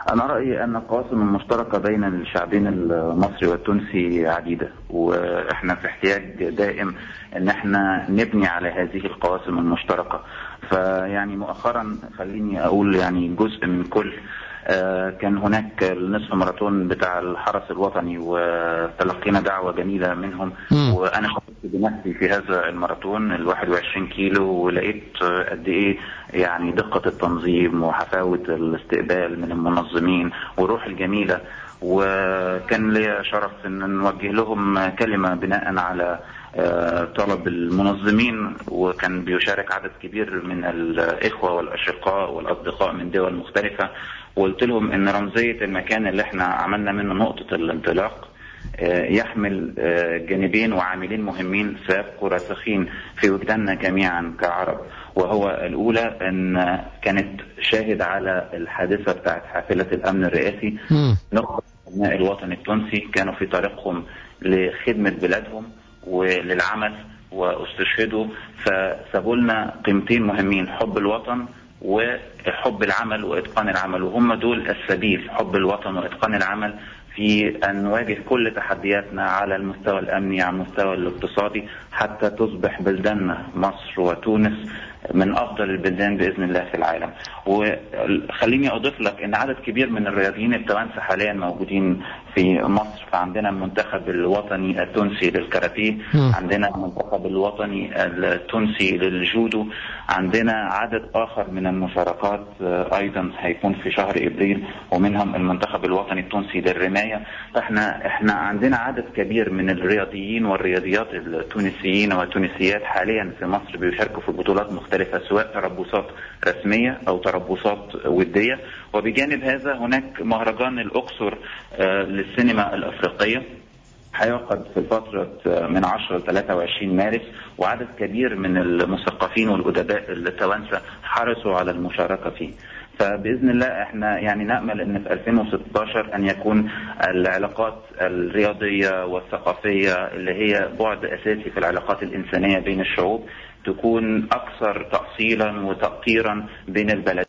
أنا رأيي أن القواسم المشتركة بين الشعبين المصري والتونسي عديدة وإحنا في احتياج دائم أن احنا نبني على هذه القواسم المشتركة فيعني مؤخرا خليني أقول يعني جزء من كل آه، كان هناك النصف ماراثون بتاع الحرس الوطني وتلقينا دعوة جميلة منهم مم. وأنا شاركت بنفسي في هذا الماراثون ال 21 كيلو ولقيت آه، قد إيه يعني دقة التنظيم وحفاوة الاستقبال من المنظمين وروح الجميلة وكان لي شرف ان نوجه لهم كلمة بناء على آه، طلب المنظمين وكان بيشارك عدد كبير من الإخوة والأشقاء والأصدقاء من دول مختلفة وقلت لهم ان رمزية المكان اللي احنا عملنا منه نقطة الانطلاق آه، يحمل آه، جانبين وعاملين مهمين سيبقوا راسخين في وجداننا جميعا كعرب وهو الأولى أن كانت شاهد على الحادثة بتاعت حافلة الأمن الرئاسي مم. نخبة أبناء الوطن التونسي كانوا في طريقهم لخدمة بلادهم وللعمل واستشهدوا فسابوا لنا قيمتين مهمين حب الوطن وحب العمل وإتقان العمل وهم دول السبيل حب الوطن وإتقان العمل في أن نواجه كل تحدياتنا على المستوى الأمني على المستوى الاقتصادي حتى تصبح بلداننا مصر وتونس من أفضل البلدان بإذن الله في العالم وخليني أضيف لك أن عدد كبير من الرياضيين التوانسة حاليا موجودين في مصر فعندنا المنتخب الوطني التونسي للكاراتيه مم. عندنا المنتخب الوطني التونسي للجودو عندنا عدد آخر من المشاركات آه، أيضا هيكون في شهر إبريل ومنهم المنتخب الوطني التونسي للرماية فإحنا إحنا عندنا عدد كبير من الرياضيين والرياضيات التونسيين والتونسيات حاليا في مصر بيشاركوا في بطولات مختلفة سواء تربصات رسمية أو تربصات ودية وبجانب هذا هناك مهرجان الأقصر آه، للسينما الأفريقية هيعقد في فترة من 10 ل 23 مارس وعدد كبير من المثقفين والأدباء التوانسة حرصوا على المشاركة فيه فبإذن الله احنا يعني نأمل ان في 2016 ان يكون العلاقات الرياضية والثقافية اللي هي بعد اساسي في العلاقات الانسانية بين الشعوب تكون اكثر تأصيلا وتأطيرا بين البلدين